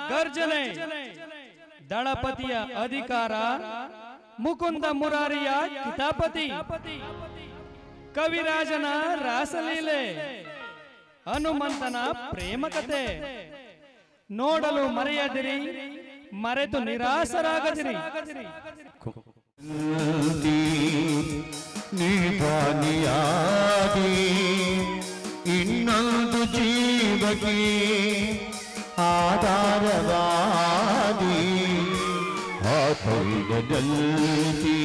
ಗರ್ಜನೆ ದಳಪತಿಯ ಅಧಿಕಾರ ಮುಕುಂದ ಮುರಾರಿಯ ಕಿತಾಪತಿ ಕವಿರಾಜನ ರಾಸಲೀಲೆ ಹನುಮಂತನ ಪ್ರೇಮ ಕತೆ ನೋಡಲು ಮರೆಯದಿರಿ ಮರೆತು ನಿರಾಸರಾಗದಿರಿ ನಿಧಾನಿಯಾದಿ ಇನ್ನೊಂದು ಜೀವಕ್ಕೆ ಆಧಾರವಾದಿ ಆತೈದಲ್ಲಿ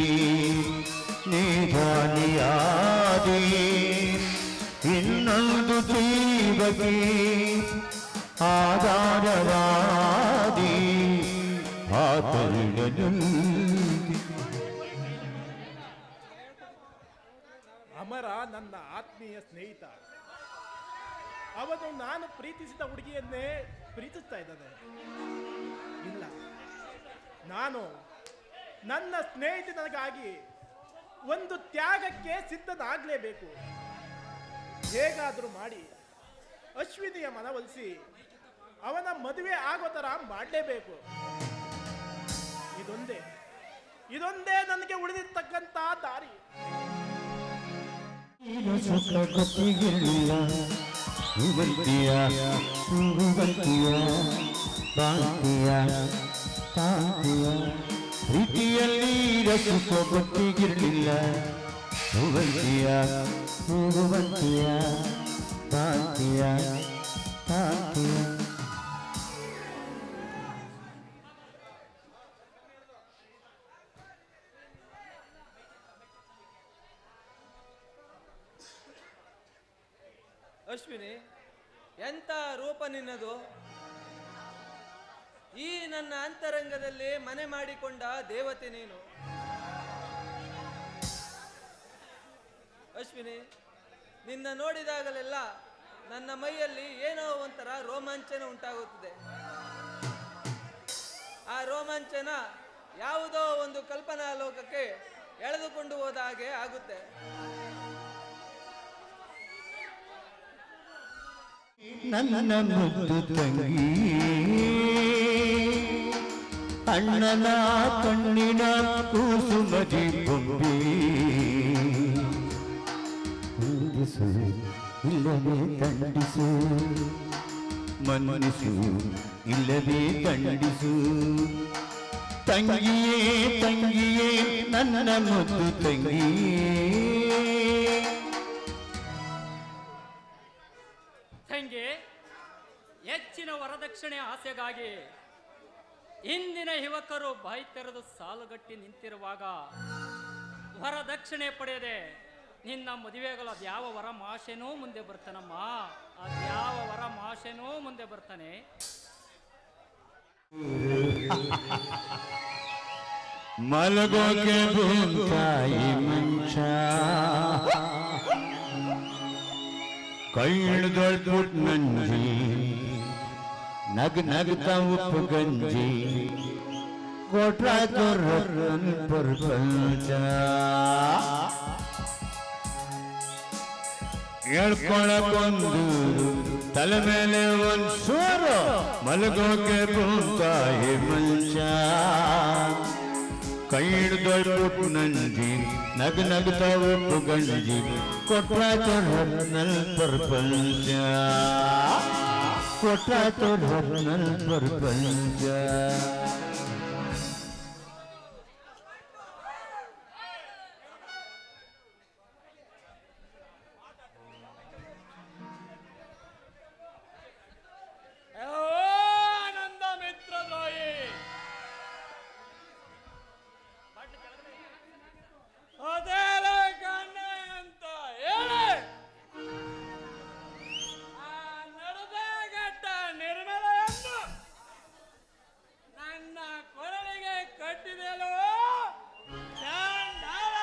ನಿಧಾನಿಯಾದಿ ಇನ್ನೊಂದು ಜೀವಕ್ಕೆ ಆಧಾರವಾದಿ ಆತೈದಲ್ಲಿ ಅಮರ ನನ್ನ ಆತ್ಮೀಯ ಸ್ನೇಹಿತ ಅವನು ನಾನು ಪ್ರೀತಿಸಿದ ಹುಡುಗಿಯನ್ನೇ ಪ್ರೀತಿಸ್ತಾ ಇದ್ದಾನೆ ಇಲ್ಲ ನಾನು ನನ್ನ ಸ್ನೇಹಿತನಿಗಾಗಿ ಒಂದು ತ್ಯಾಗಕ್ಕೆ ಸಿದ್ಧನಾಗಲೇಬೇಕು ಹೇಗಾದರೂ ಮಾಡಿ ಅಶ್ವಿನಿಯ ಮನವೊಲಿಸಿ ಅವನ ಮದುವೆ ಆಗೋ ಥರ ಮಾಡಲೇಬೇಕು ಇದೊಂದೇ ಇದೊಂದೇ ನನಗೆ ಉಳಿದಿರ್ತಕ್ಕಂಥ ದಾರಿ ಸುಖ ಗೊತ್ತಿಗಿಲ್ಲ ಹೂವಂತಿಯ ಹೂವಂತಿಯ ಕಾಂತಿಯ ಕಾಂತಿಯ ಪ್ರೀತಿಯಲ್ಲಿ ಸುಖ ಗೊತ್ತಿಗಿರಲಿಲ್ಲ ಹೂವಂತಿಯ ಹೂವಂತಿಯ ಕಾಂತಿಯ ಕಾಂತಿಯ ಅಶ್ವಿನಿ ಎಂತ ರೂಪ ನಿನ್ನದು ಈ ನನ್ನ ಅಂತರಂಗದಲ್ಲಿ ಮನೆ ಮಾಡಿಕೊಂಡ ದೇವತೆ ನೀನು ಅಶ್ವಿನಿ ನಿನ್ನ ನೋಡಿದಾಗಲೆಲ್ಲ ನನ್ನ ಮೈಯಲ್ಲಿ ಏನೋ ಒಂಥರ ರೋಮಾಂಚನ ಉಂಟಾಗುತ್ತದೆ ಆ ರೋಮಾಂಚನ ಯಾವುದೋ ಒಂದು ಕಲ್ಪನಾ ಲೋಕಕ್ಕೆ ಎಳೆದುಕೊಂಡು ಹೋದ ಹಾಗೆ ಆಗುತ್ತೆ ನನ್ನ ಮುದ್ದು ತಂಗಿ ಅಣ್ಣನ ಕಣ್ಣಿನ ಕೂಸುಮದಿ ಬೊಂಬೆ ಹೊಂದಿಸು ಇಲ್ಲವೇ ದಂಡಿಸು ಮನ್ನಿಸು ಇಲ್ಲವೇ ದಂಡಿಸು ತಂಗಿಯೇ ತಂಗಿಯೇ ನನ್ನ ಮುದ್ದು ತಂಗಿಯೇ ತಂಗಿ ಹೆಚ್ಚಿನ ವರದಕ್ಷಿಣೆ ಆಸೆಗಾಗಿ ಇಂದಿನ ಯುವಕರು ಬಾಯಿ ತೆರೆದು ಸಾಲುಗಟ್ಟಿ ನಿಂತಿರುವಾಗ ವರದಕ್ಷಿಣೆ ಪಡೆಯದೆ ನಿನ್ನ ಮದುವೆಗಳ ಅದ್ಯಾವ ವರ ಮಾಶೆನೂ ಮುಂದೆ ಬರ್ತಾನಮ್ಮ ಅದ್ಯಾವ ವರ ಮಾಶೆನೂ ಮುಂದೆ ಬರ್ತಾನೆ ಮಲಗೋಕೆ ಭೂತಾಯಿ ಮಂಚ ಕೈ ಹಿಡ್ದೊಳ್ಬಿಟ್ ನಂಜಿ ನಗ್ ನಗ್ತ ಉಪ್ಪು ಗಂಜಿ ಕೊಟ್ರಾಯ್ತು ರನ್ ಪ್ರಪಂಚ ಹೇಳ್ಕೊಳಕೊಂದು ತಲೆ ಮೇಲೆ ಒಂದ್ ಸೋರು ಮಲಗೋಕೆ ಭೂತಾಯಿ ಮಂಚ ಕೈ ಹಿಡ್ದೊಳ್ಬಿಟ್ಟು ನಂಜಿ ನಗ್ ನಗ್ತ ಉಪ್ಪು ಗಂಜಿ ಕೊಟ್ರಾಯ್ತು ರನ್ನಲ್ ಪ್ರಪಂಚ ಕೊಟ್ರಾಯ್ತು ರನ್ನಲ್ ಪ್ರಪಂಚ ಆನಂದ ಮಿತ್ರ ದ್ರೋಹಿ ಅದೇಲ ಕಣ್ಣೆ ಅಂತ ಹೇಳಿ ಆ ನಡೆದಾಗಟ್ಟ ನಿರ್ಮಲ ಎಂದು ನನ್ನ ಕೊರಳಿಗೆ ಕಟ್ಟಿದೆಯಲ್ಲೋ ಚಾಂಡಾಲ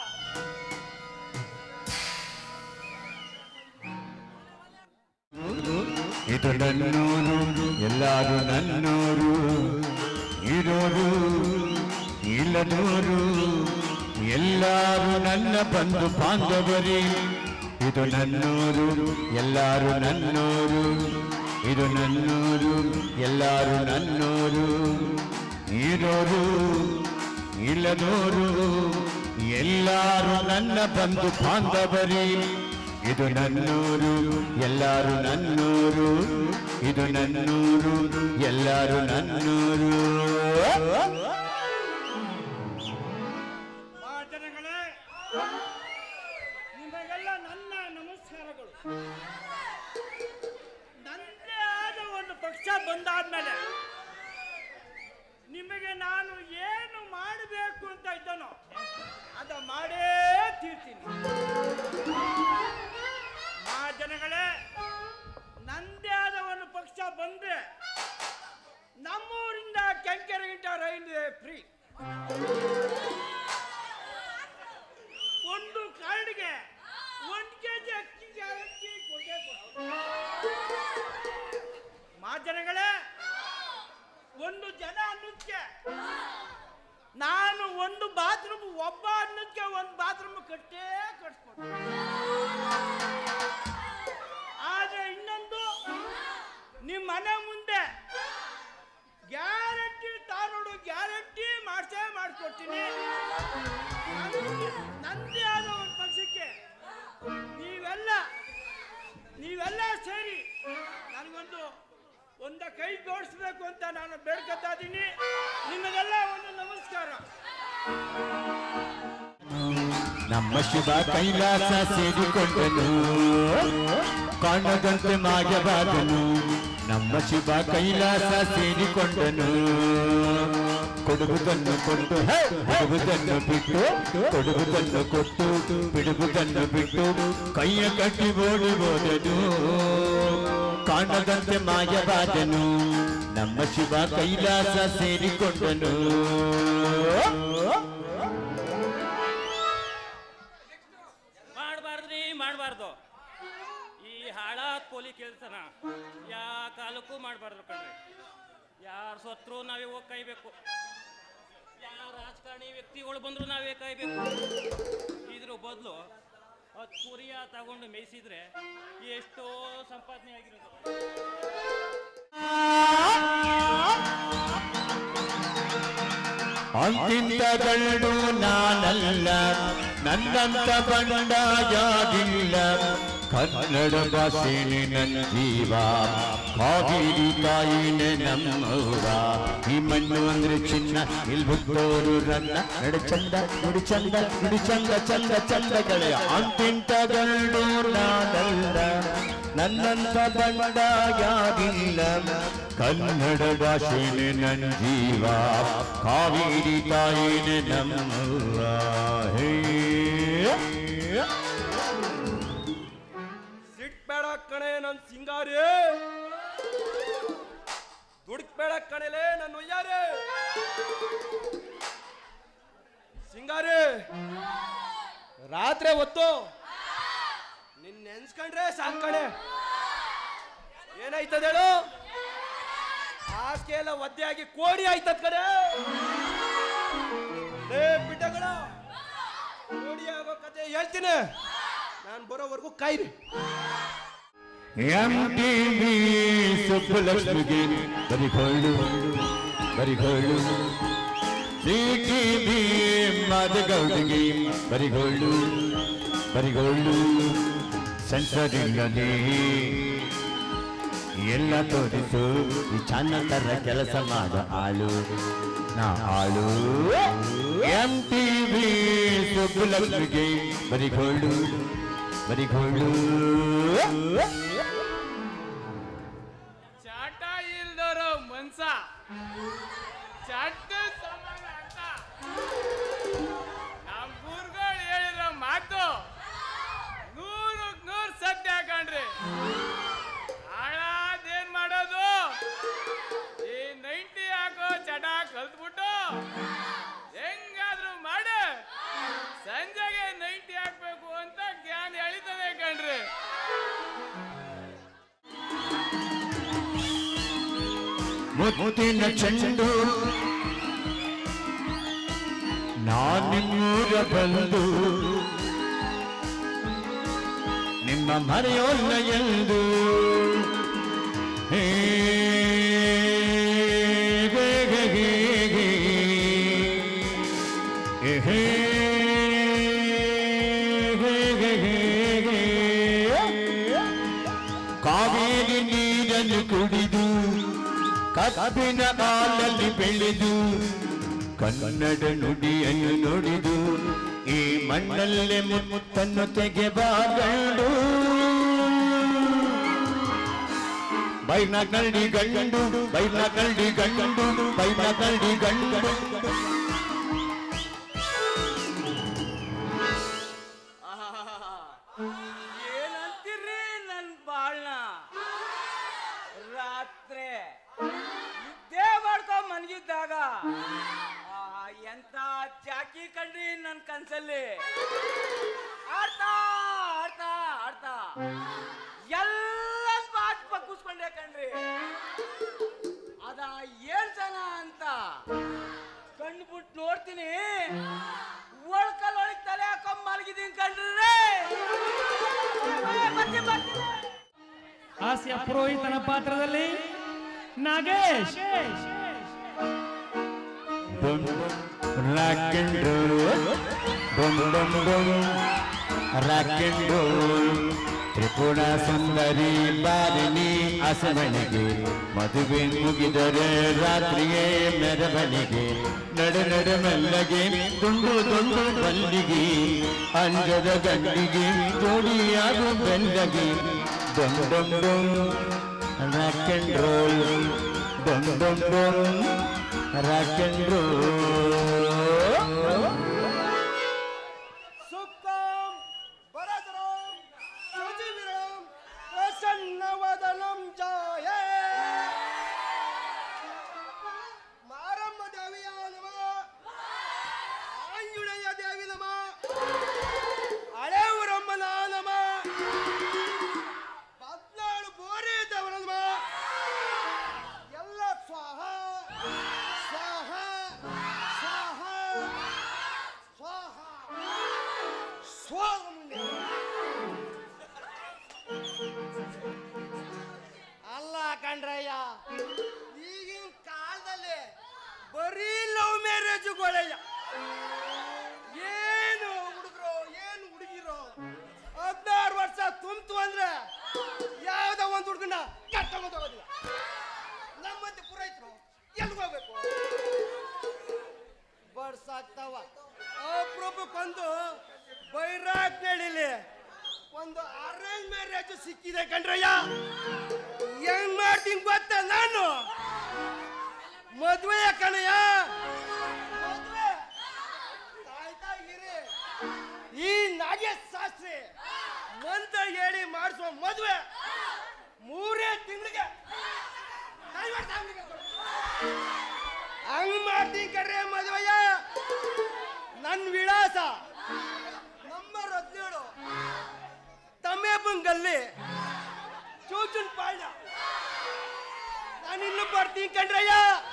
ಇದು ನನ್ನೂರು ಎಲ್ಲಾರು ನನ್ನೂರು ಇರೋರು ಇಲ್ಲದೋರು ಎಲ್ಲಾರು ನನ್ನ ಬಂಧು ಬಾಂಧವರಿ ಇದು ನನ್ನೂರು ಎಲ್ಲಾರು ನನ್ನೂರು ಇದು ನನ್ನೂರು ಎಲ್ಲರೂ ನನ್ನೂರು ಇರೋರು ಇಲ್ಲದೋರು ಎಲ್ಲರೂ ನನ್ನ ಬಂಧು ಬಾಂಧವರಿ ಇದು ನನ್ನೂರು ಎಲ್ಲರೂ ನನ್ನೂರು ಇದು ನನ್ನೂರು ಎಲ್ಲರೂ ನನ್ನೂರು ಜನಗಳೇ ನಿಮಗೆಲ್ಲ ನನ್ನ ನಮಸ್ಕಾರಗಳು ನನ್ನದೇ ಆದ ಒಂದು ಪಕ್ಷ ಬಂದಾದ್ಮೇಲೆ ನಿಮಗೆ ನಾನು ಏನು ಮಾಡಬೇಕು ಅಂತ ಇದ್ದನೋ ಅದ ಮಾಡೇ ತೀರ್ತೀನಿ ಆ ಜನಗಳೇ ನಂದೇ ಆದ ಒಂದು ಪಕ್ಷ ಬಂದ್ರೆ ನಮ್ಮೂರಿಂದ ಕೆಂಕೆರೆಗಿಂಟ ರೈಲ್ವೆ ಫ್ರೀ ಒಂದು ಕಾರ್ಡ್ಗೆ ಒಂದು ಕೆ ಜಿ ಅಕ್ಕಿ ಗ್ಯಾರಂಟಿ ಕೊಟ್ಟೇ ಮಾಜನಗಳೇ ಒಂದು ಜನ ಅನ್ನೋದಕ್ಕೆ ನಾನು ಒಂದು ಬಾತ್ರೂಮ್ ಒಬ್ಬ ಅನ್ನೋದಕ್ಕೆ ಒಂದು ಬಾತ್ರೂಮ್ ಕಟ್ಟೇ ಕಟ್ಸ್ಕೊಟ್ಟೆ ಆದ್ರೆ ಇನ್ನೊಂದು ನಿಮ್ಮ ಮನೆ ಮುಂದೆ ಗ್ಯಾರಂಟಿ ತಾರೋಡು ಗ್ಯಾರಂಟಿ ಮಾಡ್ಸೇ ಮಾಡ್ಕೊಡ್ತೀನಿ ನಂದು- ನಂದೇ ಆದ ಒಂದು ಪಕ್ಷಕ್ಕೆ ನೀವೆಲ್ಲ ನೀವೆಲ್ಲ ಸೇರಿ ನನಗೊಂದು ಒಂದ ಕೈ ಜೋಡಿಸ್ಬೇಕು ಅಂತ ನಾನು ಬೇಡ್ಕೊತಾ ಇದ್ದೀನಿ ನಿಮಗೆಲ್ಲ ಒಂದು ನಮಸ್ಕಾರ ನಮ್ಮ ಶಿವ ಕೈಲಾಸ ಸೇರಿಕೊಂಡನು ಕಾಣದಂತೆ ಮಾಯವಾದನು ನಮ್ಮ ಶಿವ ಕೈಲಾಸ ಸೇರಿಕೊಂಡನು ಕೊಡುವುದನ್ನು ಕೊಟ್ಟು ಹೇ, ಬಿಡುವುದನ್ನು ಬಿಟ್ಟು ಕೊಡುವುದನ್ನು ಕೊಟ್ಟು ಬಿಡುವುದನ್ನು ಬಿಟ್ಟು ಕೈಯ ಕಟ್ಟಿ ಓಡಿ ಹೋದನು ಕಾಣದಂತೆ ಮಾಯವಾದನು ನಮ್ಮ ಶಿವ ಕೈಲಾಸ ಸೇರಿಕೊಂಡನು ಮಾಡಬಾರ್ದ್ರಿ ಮಾಡಬಾರ್ದು ಈ ಹಾಳಾದ ಪೋಲಿ ಕೆಲಸನ ಯಾ ಕಾಲಕ್ಕೂ ಮಾಡಬಾರ್ದು ಕಣ್ರಿ ಯಾರು ಸತ್ರು ನಾವೇ ಹೋಗಿ ಕಾಯ್ಬೇಕು ಯಾರ ರಾಜಕಾರಣಿ ವ್ಯಕ್ತಿಗಳು ಬಂದ್ರು ನಾವೇ ಕಾಯ್ಬೇಕು ಇದ್ರ ಬದಲು ಹತ್ತು ಕುರಿಯ ತಗೊಂಡು ಮೇಯಿಸಿದ್ರೆ ಎಷ್ಟೋ ಸಂಪಾದನೆ ಆಗಿರೋದು ಅಂತಿಂತಗಳು ನಾನಲ್ಲ ನನ್ನಂತ ಬಂಡಾಯಾಗಿಲ್ಲ ಕನ್ನಡ ಭಾಷೆನೆ ನನ್ನ ಜೀವ ಕಾವೇರಿ ತಾಯಿನೇ ನಮ್ಮವ್ವ ಈ ಮಣ್ಣು ಅಂದ್ರೆ ಚಿನ್ನ ಇಲ್ ಹುಟ್ಟೋರು ರನ್ನ ನಡೆ ಚಂದ ನುಡಿ ಚಂದ ನುಡಿ ಚಂದ ಚಂದ ಚಂದಗಳೇ ಅಂತಿಂತಗಳು ನಾನಲ್ಲ ನನ್ನಂತ ಬಂಡಾಯಾಗಿಲ್ಲ ಕನ್ನಡ ಭಾಷೆನೆ ನನ್ನ ಜೀವ ಕಾವೇರಿ ತಾಯಿನೇ ನಮ್ಮವ್ವ ಹೇ ಸಿಟ್ಬೇಡ ಕಣೆ ನನ್ನ ಸಿಂಗಾರಿ ದುಡ್ಕ್ಬೇಡ ಕಣೆಲೆ ನನ್ನ ಒಯ್ಯಾರೆ ಸಿಂಗಾರಿ ರಾತ್ರಿ ಹೊತ್ತು ನಿನ್ ನೆನ್ಸ್ಕೊಂಡ್ರೆ ಸಾಕ್ ಕಣೆ ಏನಾಯ್ತದ ಹೇಳು ಹಾಸಿಗೆ ಎಲ್ಲ ಒದ್ದೆ ಆಗಿ ಕೋಡಿ ಆಯ್ತದ ಕಡೆ ಲೇ ಬಿಟ್ಟಗಳ ಕೋಡಿ ಆಗೋ ಕತೆ ಹೇಳ್ತೀನಿ ನಾನು ಬರೋವರೆಗೂ ಕಾಯ್ರಿ ಎಂ ಟಿ ವಿ ಸುಬ್ಬಲಕ್ಷ್ಮಿಗೆ ಬರಿಕೊಳ್ಳು ಬರಿಕೊಳ್ಳು ಸಿ ಟಿ ವಿ ಮದಗೌಡಿಗೆ ಬರಿಗೊಳ್ಳು ಬರಿಗೊಳ್ಳು ಸಂಸದಿಲ್ಲದೆ ಎಲ್ಲ ತೋರಿಸು ಈ ಚನ್ನ ತರ ಕೆಲಸ ಮಾಡೋ ಆಳು ನಾ ಆಳು ಎಂ ಟಿ ವಿ ಸುಬ್ಬಲಕ್ಷ್ಮಿಗೆ ಬರಿಗೊಳ್ಳು ಬರಿಗೊಳ್ಳು ಚಾಟ ಇಲ್ದೋರೋ ಮನ್ಸ ಚಟ್ಟ ಸಮಾನ ಅಂತ ನಮ್ ಗುರುಗಳು ಹೇಳಿರೋ ಮಾತು ನೂರಕ್ ನೂರ್ ಸತ್ಯ ಕಣ್ರಿ ಹಾಳಾದೇನ್ ಮಾಡೋದು ಈ ನೈಂಟಿ ಹಾಕೋ ಚಟ ಕಲ್ತ್ಬಿಟ್ಟು ಹೆಂಗಾದ್ರೂ ಮಾಡು ಸಂಜೆಗೆ ನೈಂಟಿ ಹಾಕ್ಬೇಕು ಅಂತ ಜ್ಞಾನ ಎಳಿತದೆ ಕಣ್ರಿ ಮುತ್ತಿನ ಚೆಂಡು ನಾನಿಮ್ಮೂರ ಬಂದು ನಿಮ್ಮ ಮರೆಯೋಲ್ಲ ಎಂದು ಹುಟ್ಟಿದು ಕಬ್ಬಿನ ಕಾಲಲ್ಲಿ ಬೆಳೆದು ಕನ್ನಡ ನುಡಿಯನ್ನು ನುಡಿದು ಈ ಮಣ್ಣಲ್ಲೇ ಮುತ್ತನ್ನು ತೆಗೆಬಾಗಂಡು ಬೈನ ಕರಡಿ ಗಂಡು ಬೈನ ಕರಡಿ ಗಂಡು ಬೈನ ಕರಡಿ ಗಂಡು ಏನಂತೀರಿ ನನ್ ಬಾಳ್ನ ರಾತ್ರಿ ನಿದ್ದೆ ಮಾಡ್ಕೊಂಡ್ ಮನ್ಗಿದ್ದಾಗ ಆ, ಎಂತ ಜಾಕಿ ಕಂಡ್ರಿ ನನ್ ಕನ್ಸಲ್ಲಿ ಆಡ್ತಾ ಆಡ್ತಾ ಆಡ್ತಾ ಎಲ್ಲ ಮಾತು ಪಕ್ಕಿಸ್ಕೊಂಡೆ ಕಣ್ರಿ ಅದ ಏನ್ ಜನ ಅಂತ ಕಣ್ಬಿಟ್ಟು ನೋಡ್ತೀನಿ ಒಳ್ಕಲ್ ಒಳಗ್ ತಲೆ ಹಾಕೊಂಡ್ ಮಲಗಿದೀನಿ ಕಣ್ರಿ ಮತ್ತೆ ಬರ್ತೀನಿ ಹಾಸ್ಯ ಪುರೋಹಿತನ ಪಾತ್ರದಲ್ಲಿ Nagesh Bum, rock and roll. Bum, bum, bum. Rock and roll. Tripura ಸುಂದರಿ ಬಾರಿನಿ ಅಸಮಣಿಗೆ ಮದುವೆ ಮುಗಿದರೆ ರಾತ್ರಿಗೆ ಮೆರವಣಿಗೆ ನಡೆ ನಡೆ ಮೆಲ್ಲಗೆ ದುಂಡು ದುಂಡು ಬಲ್ಲಿಗೆ ಅಂಜದ ಗಂಡಿಗೆ ಜೋಡಿಯಾಗು ಬೆಲ್ಲಗೆ ಡೊಮ್ ಡೊಮ್ ಡೊಮ್ ರಾಕ್ ಅಂಡ್ ರೋಲ್ ಡೊಮ್ ಡೊಮ್ ಡೊಮ್ ರಾಕ್ ಅಂಡ್ ರೋಲ್ ಸುಖಂ ಭರತರಂ ಸುಜೀವಿರಂ ಪ್ರಸನ್ನವದನಂ ಜಾಯ ಮಾರಮ್ಮ ದೇವಿಯ ನಮ ಆಂಜನೇಯ ದೇವಿ ನಮ ಹಳೆಯವರಮ್ಮನ ನಮ ಹದಿನಾಳು ಬೋರೆ ದೇವರ ನಮ ಎಲ್ಲ ಸ್ವಾಹ ಸ್ವಾಹ ಸ್ವಾಹ ಸ್ವಾಹ ಸ್ವಾಮಿ ಅಲ್ಲ ಕಣ್ರಯ್ಯ ಈಗಿನ ಕಾಲದಲ್ಲಿ ಬರೀ ಲವ್ ಮ್ಯಾರೇಜ್ಗಳಯ್ಯ ಏನು ಹುಡುಗರು ಏನು ಹುಡುಗಿರು ಹದಿನಾರು ವರ್ಷ ತುಂಬ್ತು ಅಂದ್ರೆ ಯಾವ್ದೋ ಒಂದು ಹುಡುಗನ ಕರ್ಕೊಂಡ್ ಹೋಗೋದಿಲ್ಲ ನಮ್ಮಂತೆ ಪುರೈತರು ಎಲ್ಲಿಗೆ ಹೋಗ್ಬೇಕು ಬಡ್ಸಾಗ್ತಾವ ಅಪರೂಪಕ್ಕೊಂದು ಬೈರಾಗ್ ನಡಿಲಿ ಒಂದು ಅರೇಂಜ್ ಮ್ಯಾರೇಜ್ ಸಿಕ್ಕಿದೆ ಕಣ್ರಯ್ಯ ಹೆಂಗ್ ಮಾಡ್ತೀನಿ ಗೊತ್ತ ನಾನು ಮದ್ವೆ ಕಣಯ್ಯ ಮದ್ವೆ ಕಾಯ್ತಾ ಇರಿ ಈ ನಾಗೇಶ್ ಶಾಸ್ತ್ರಿ ಮಂತ್ರ ಹೇಳಿ ಮಾಡಿಸುವ ಮದ್ವೆ ಮೂರೇ ತಿಂಗಳಿಗೆ ಹಂಗ್ ಮಾಡ್ತೀನಿ ಕಡ್ರೆ ಮದುವೆಯ ನನ್ನ ವಿಳಾಸ ನಂಬರ್ ಹದಿನೇಳು ತಮೇಬಂಗಲ್ಲಿ ಚೂಚುನ್ ಪಾಳ್ಯ ನಾನು ಇನ್ನು ಬರ್ತೀನಿ ಕಣ್ರಯ್ಯ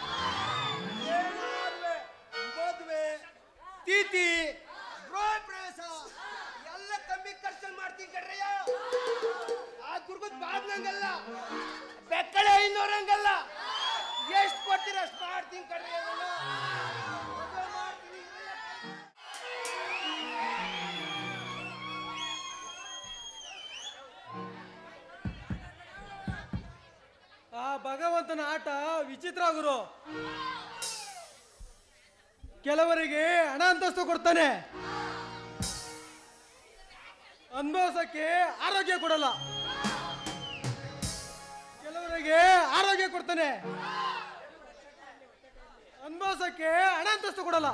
ಏನಾದ್ರೂ ಮದುವೆ ತಿಥಿ ಗೃಹ ಪ್ರವೇಶ ಎಲ್ಲ ಕಮ್ಮಿ ಖರ್ಚಲ್ಲಿ ಮಾಡ್ತೀನಿ ಕಣ್ರಯ್ಯ ಆ ದುರ್ಗದ ಬಾದ್ನಂಗಲ್ಲ ಬೆಕ್ಕಳೆ ಐನೂರಂಗಲ್ಲ ಎಷ್ಟು ಕೊಡ್ತೀರ ಅಷ್ಟು ಮಾಡ್ತೀನಿ ಕಣ್ರಯ್ಯ ನಾನು. ಮದ್ವೆ ಮಾಡ್ತೀನಿ ಆ ಭಗವಂತನ ಆಟ ವಿಚಿತ್ರ ಗುರು ಕೆಲವರಿಗೆ ಹಣ ಅಂತಸ್ತು ಕೊಡ್ತಾನೆ ಅನುಭವಿಸಕ್ಕೆ ಆರೋಗ್ಯ ಕೊಡಲ್ಲ ಕೆಲವರಿಗೆ ಆರೋಗ್ಯ ಕೊಡ್ತಾನೆ ಅನುಭವಿಸಕ್ಕೆ ಹಣ ಅಂತಸ್ತು ಕೊಡಲ್ಲ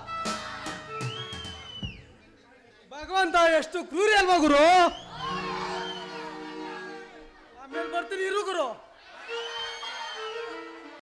ಭಗವಂತ ಎಷ್ಟು ಕ್ರೂರಿ ಅಲ್ವಾ ಗುರು ಆಮೇಲೆ ಬರ್ತೀನಿ ಇರು ಗುರು